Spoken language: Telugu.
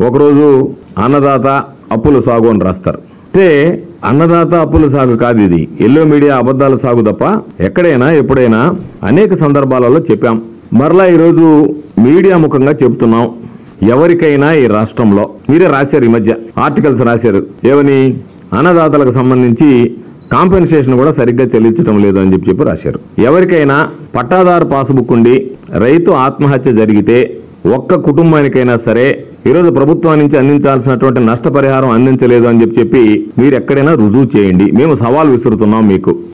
ఒకరోజు అన్నదాత అప్పుల సాగు అని రాస్తారు అంటే అన్నదాత అప్పుల సాగు కాదు ఇది ఎల్లో మీడియా అబద్ధాల సాగు తప్ప ఎక్కడైనా ఎప్పుడైనా అనేక సందర్భాలలో చెప్పాం మరలా ఈరోజు మీడియా ముఖంగా చెప్తున్నాం ఎవరికైనా ఈ రాష్ట్రంలో మీరే రాశారు ఈ మధ్య ఆర్టికల్స్ రాశారు ఏమని అన్నదాతలకు సంబంధించి కాంపెన్సేషన్ కూడా సరిగ్గా చెల్లించడం లేదు అని చెప్పి చెప్పి రాశారు ఎవరికైనా పట్టాదారు పాస్బుక్ ఉండి రైతు ఆత్మహత్య జరిగితే ఒక్క కుటుంబానికైనా సరే ఈరోజు ప్రభుత్వం నుంచి అందించాల్సినటువంటి నష్టపరిహారం అందించలేదు అని చెప్పి చెప్పి మీరు ఎక్కడైనా రుజువు చేయండి మేము సవాల్ విసురుతున్నాం మీకు